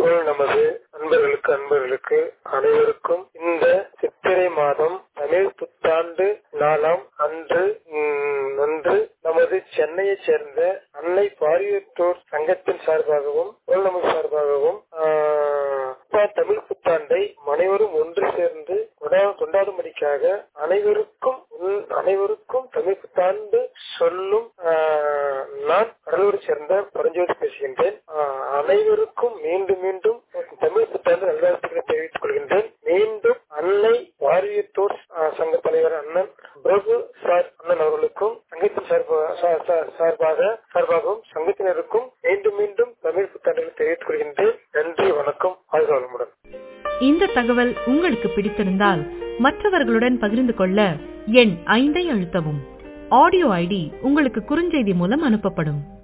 குரல் நமது அன்பர்களுக்கு அன்பர்களுக்கு அனைவருக்கும் இந்த சித்திரை மாதம் தமிழ் புத்தாண்டு நாளாம் அன்று ம், அன்று நமது சென்னையைச் சேர்ந்த அன்னை பாரியூத்தோர் சங்கத்தின் சார்பாகவும் குரல் நமது சார்பாகவும் ஆஹ், புத்தா- தமிழ் புத்தாண்டை அனைவரும் ஒன்று சேர்ந்து கொண்டா- கொண்டாடும்படிக்காக அனைவருக்கும் உன் அனைவருக்கும் தமிழ் புத்தாண்டு சொல்லும் ஆஹ், நான் கடலூரை சேர்ந்த பரஞ்சோதி பேசுகின்றேன் ஆஹ், அனைவருக்கும் மீண்டும் மீண்டும் தமிழ் புத்தாண்டு நல்வாழ்த்துக்களை தெரிவித்துக் கொள்கின்றேன் மீண்டும் அன்னை வாரியத்தோர் ஆஹ், சங்க தலைவர் அண்ணன் பிரபு சார் அண்ணன் அவர்களுக்கும் சங்கத்தின் சார்பா- சா- சா- சார்பாக சார்பாகவும் சங்கத்தினருக்கும் மீண்டும் மீண்டும் தமிழ் புத்தாண்டுகளை தெரிவித்துக் கொள்கின்றேன் நன்றி வணக்கம் வாழ்க வளமுடன் இந்த தகவல் உங்களுக்கு பிடித்திருந்தால் மற்றவர்களுடன் பகிர்ந்து கொள்ள எண் ஐந்தை அழுத்தவும் ஆடியோ ஐடி உங்களுக்கு குறுஞ்செய்தி மூலம் அனுப்பப்படும்